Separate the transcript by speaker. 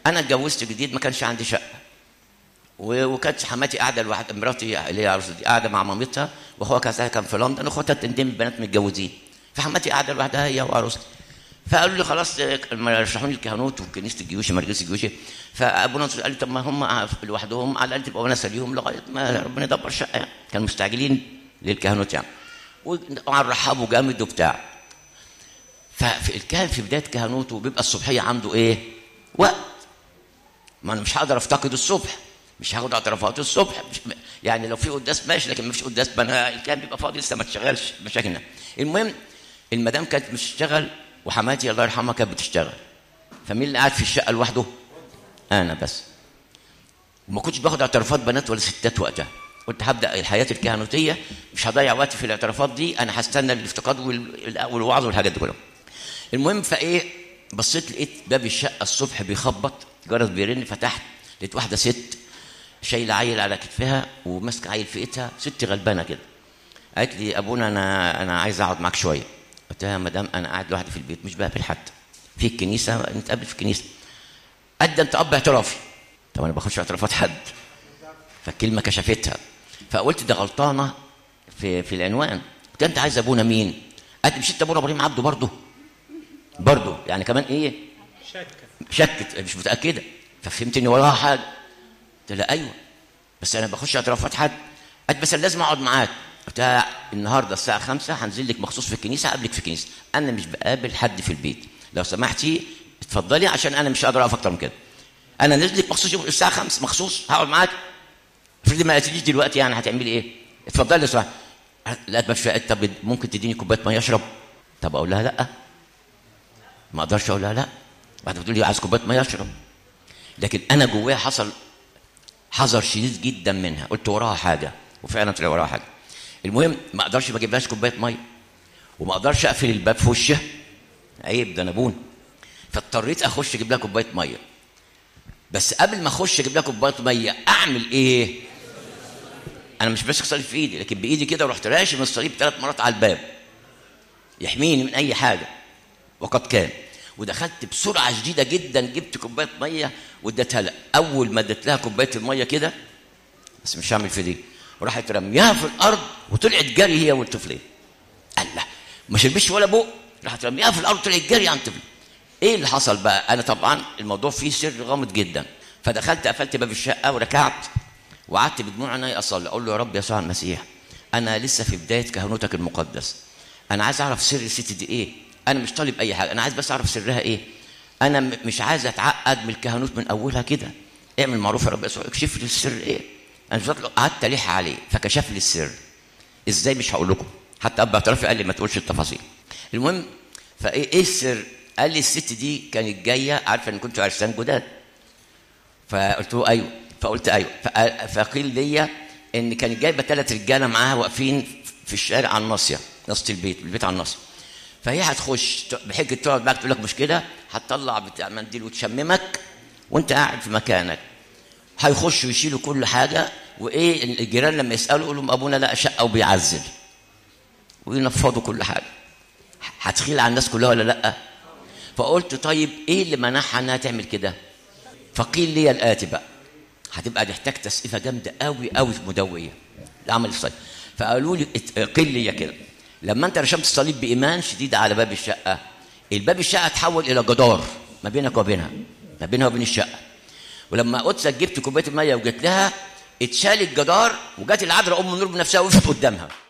Speaker 1: انا اتجوزت جديد ما كانش عندي شقه و- وكانت حماتي قاعده لوحدها مراتي اللي هي عروسه دي قاعده مع مامتها واخوها كان كان في لندن واخواتها التنتين بنات متجوزين فحماتي قاعده لوحدها هي وعروستي فقالوا لي خلاص آه، لما رشحوا لي الكهنوت وكنيسه الجيوشي مركز الجيوشي فابونا نصر قال لي طب ما هم لوحدهم على الاقل تبقى وناسه ليهم لغايه ما ربنا يدبر شقه يعني كانوا مستعجلين للكهنوت يعني وطبعا رحبوا جامد وبتاع فالكاهن في بدايه كهنوته بيبقى الصبحيه عنده ايه؟ وقت ما انا مش هقدر افتقد الصبح مش هاخد اعترافات الصبح مش يعني لو في قداس ماشي لكن ما فيش قداس ما انا الكاهن بيبقى فاضي لسه ما اشتغلش مشاكلنا المهم المدام كانت بتشتغل وحماتي الله يرحمها كانت بتشتغل فمين اللي قاعد في الشقه لوحده؟ انا بس وما كنتش باخد اعترافات بنات ولا ستات وقتها قلت هبدا الحياه الكهنوتيه مش هضيع وقت في الاعترافات دي انا هستنى الافتقاد وال- والوعظ والحاجات دي كلها المهم فايه بصيت لقيت باب الشقه الصبح بيخبط جرس بيرن فتحت لقيت واحده ست شايله عيل على كتفها وماسكه عيل في ايدها ست غلبانه كده قالت لي ابونا انا انا عايز اقعد معاك شويه قلت لها يا مدام انا قاعد لوحدي في البيت مش بقابل حد في الكنيسه نتقابل في الكنيسه قد انت اب اعترافي طب انا ما باخدش اعترافات حد فالكلمه كشفتها فقلت ده غلطانه في في العنوان قلت انت عايز ابونا مين؟ قالت لي مش انت ابونا ابراهيم عبده برضه برضه يعني كمان ايه؟
Speaker 2: شكة
Speaker 1: شكت مش متاكده ففهمت ان وراها حاجه قلت لها ايوه بس انا بخش اعترافات حد قالت بس أنا لازم اقعد معاك قلت لها النهارده الساعه 5 هنزل لك مخصوص في الكنيسه اقابلك في الكنيسه انا مش بقابل حد في البيت لو سمحتي اتفضلي عشان انا مش قادر اقف اكتر من كده انا نزلك مخصوص يوم الساعه 5 مخصوص هقعد معاك افرضي ما قالتليش دلوقتي يعني هتعملي ايه اتفضلي يا سمحت لا مش طب ممكن تديني كوبايه ميه اشرب طب اقول لها لا ما اقدرش اقول لها لا بعد ما تقول لي عايز كوبايه ميه اشرب لكن انا جوايا حصل حذر شديد جدا منها قلت وراها حاجه وفعلا طلع وراها حاجه المهم ما اقدرش ما اجيبلهاش كوبايه ميه وما اقدرش اقفل الباب في وشها عيب ده نبون فاضطريت اخش اجيب لها كوبايه ميه بس قبل ما اخش اجيب لها كوبايه ميه اعمل ايه انا مش ماسك صليب في ايدي لكن بايدي كده رحت راشم الصليب ثلاث مرات على الباب يحميني من اي حاجه وقد كان ودخلت بسرعه شديده جدا جبت كوبايه ميه واديتها لها اول ما اديت لها كوبايه الميه كده بس مش هعمل في دي وراحت رميها في الارض وطلعت جري هي والطفلين الله ما شربش ولا بق راحت رميها في الارض وطلعت جري عن طفل ايه اللي حصل بقى انا طبعا الموضوع فيه سر غامض جدا فدخلت قفلت باب الشقه وركعت وقعدت بدموع عيني اصلي اقول له يا رب يسوع المسيح انا لسه في بدايه كهنوتك المقدس انا عايز اعرف سر الست دي ايه انا مش طالب اي حاجه انا عايز بس اعرف سرها ايه انا م- مش عايز اتعقد من الكهنوت من اولها كده اعمل معروف يا رب يسوع اكشف لي السر ايه انا مش بطلب- قعدت الح عليه فكشف لي السر ازاي مش هقول لكم حتى اب اعترافي قال لي ما تقولش التفاصيل المهم فايه ايه السر قال لي الست دي كانت جايه عارفه ان كنت عرسان جداد فقلت له ايوه فقلت ايوه فقال- فقيل لي ان كانت جايبه ثلاث رجاله معاها واقفين في الشارع على الناصيه ناصيه البيت البيت على الناصيه فهي هتخش ت- بحجه تقعد معاك تقول لك مشكله هتطلع بتاع منديل وتشممك وانت قاعد في مكانك هيخشوا يشيلوا كل حاجه وايه الجيران لما يسالوا يقولوا لهم ابونا لقى شقه وبيعزل وينفضوا كل حاجه هتخيل على الناس كلها ولا لا فقلت طيب ايه اللي منعها انها تعمل كده فقيل لي الاتي بقى هتبقى تحتاج تسقيفه جامده قوي قوي مدويه لعمل الصليب فقالوا لي ات- قيل لي كده لما انت رشمت الصليب بايمان شديد على باب الشقه الباب الشقه تحول الى جدار ما بينك وبينها ما بينها وبين الشقه ولما قدسك جبت كوبايه الميه وجيت لها اتشال الجدار وجات العذراء ام النور بنفسها وقفت قدامها